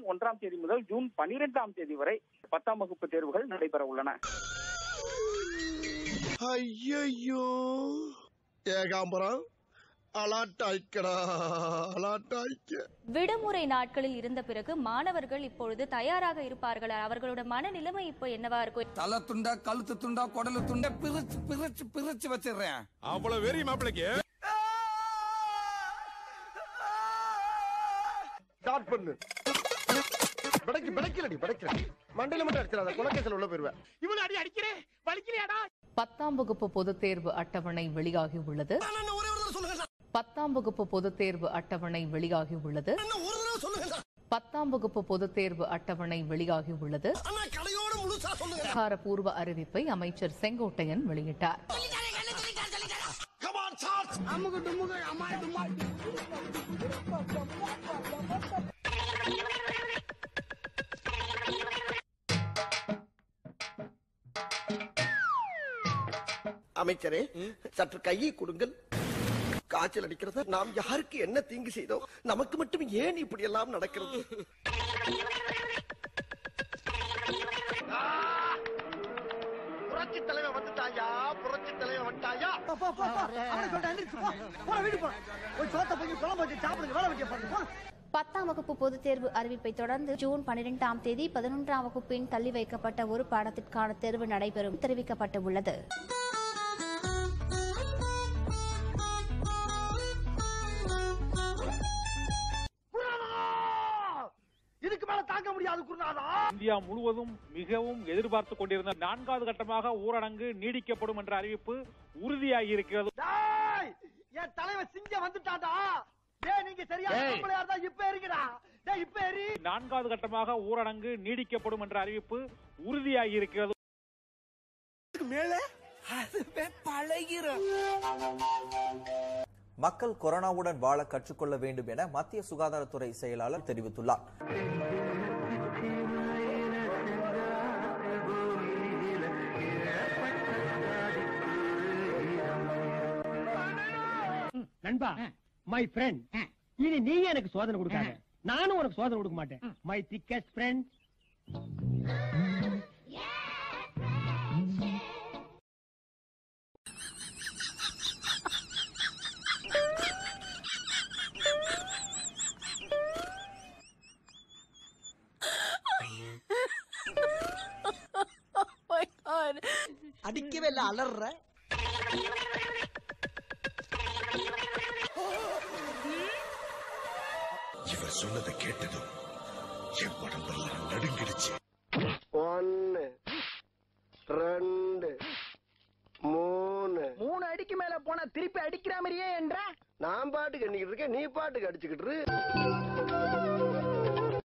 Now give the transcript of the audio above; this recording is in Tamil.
ஒன்றாம் தேதி முதல் ஜூன் பனிரெண்டாம் தேதி வரை பத்தாம் வகுப்பு தேர்வுகள் நடைபெற உள்ளன ஐயோ ஏகாம்பரம் அலாட்டாய்க்கடா அலாட்டாய்க்க விடுமுறை நாட்களில் இருந்த பிறகு மாணவர்கள் இப்பொழுது தயாராக இருப்பார்கள் அவர்களோட மனநிலைமை இப்போ என்னவா இருக்கும் தலை துண்டா கழுத்து துண்டா குடலு துண்டா பிரிச்சு பிரிச்சு பிரிச்சு வச்சிடுறேன் அவ்வளவு வெறி மாப்பிளைக்கு ஸ்டார்ட் பண்ணு படைக்கு படைக்கலடி படைக்கல மண்டையில மட்டும் அடிச்சிடாத குலக்கேசல் உள்ள போயிருவேன் இவனை அடி அடிக்கிறேன் வலிக்கிறியாடா பத்தாம் வகுப்பு பொதுத் தேர்வு அட்டவணை வெளியாகி உள்ளது ஒரே ஒரு தடவை சொல்லுங்க பத்தாம் வகுப்பு பொதுத் தேர்வு அட்டவணை வெளியாகி உள்ளது ஒரு தடவை சொல்லுங்க பத்தாம் வகுப்பு பொதுத் தேர்வு அட்டவணை வெளியாகி உள்ளது அண்ணா கலையோட முழுசா சொல்லுங்க அதிகாரப்பூர்வ அறிவிப்பை அமைச்சர் செங்கோட்டையன் வெளியிட்டார் கமான் சார்ஜ் அம்முக டும்முக அம்மாய் டும்மாய் அமைச்சரே சற்று கையை கொடுங்கள் காய்ச்சல் அடிக்கிறது நாம் யாருக்கு என்ன தீங்கு செய்தோம் நமக்கு மட்டும் ஏன் இப்படி எல்லாம் நடக்கிறது புரட்சி தலைவர் வந்துட்டாயா புரட்சி தலைவர் வந்துட்டாயா பத்தாம் வகுப்பு பொதுத் தேர்வு அறிவிப்பை தொடர்ந்து ஜூன் பனிரெண்டாம் தேதி பதினொன்றாம் வகுப்பின் தள்ளி வைக்கப்பட்ட ஒரு பாடத்திற்கான தேர்வு நடைபெறும் தெரிவிக்கப்பட்டு உள்ளது இதுக்கு மேல தாங்க முடியாது குருநாதா இந்தியா முழுவதும் மிகவும் எதிர்பார்த்து கொண்டிருந்த நான்காவது கட்டமாக ஊரடங்கு நீடிக்கப்படும் என்ற அறிவிப்பு உறுதியாகி இருக்கிறது டேய் என் தலைவன் சிங்கம் வந்துட்டான்டா டேய் நீங்க சரியான பொம்பளையா இருந்தா இப்ப எரிங்கடா டேய் இப்ப எரி நான்காவது கட்டமாக ஊரடங்கு நீடிக்கப்படும் என்ற அறிவிப்பு உறுதியாகி இருக்கிறது மக்கள் கொரோனாவுடன் வாழ கற்றுக்கொள்ள வேண்டும் என மத்திய சுகாதாரத்துறை செயலாளர் தெரிவித்துள்ளார் நண்பா மை ஃப்ரெண்ட் இனி நீ எனக்கு சோதனை கொடுக்காத நானும் உனக்கு சோதனை கொடுக்க மாட்டேன் மை திக்கஸ்ட் ஃப்ரெண்ட் அடிக்கவே இல்ல அலற இவர் சொன்னதை கேட்டதும் என் உடம்பெல்லாம் நடுங்கிடுச்சு ஒன்னு ரெண்டு மூணு மூணு அடிக்கு மேல போனா திருப்பி அடிக்கிற மாதிரியே என்ற நான் பாட்டுக்கு எண்ணிக்கிட்டு இருக்கேன் நீ பாட்டுக்கு அடிச்சுக்கிட்டு இரு.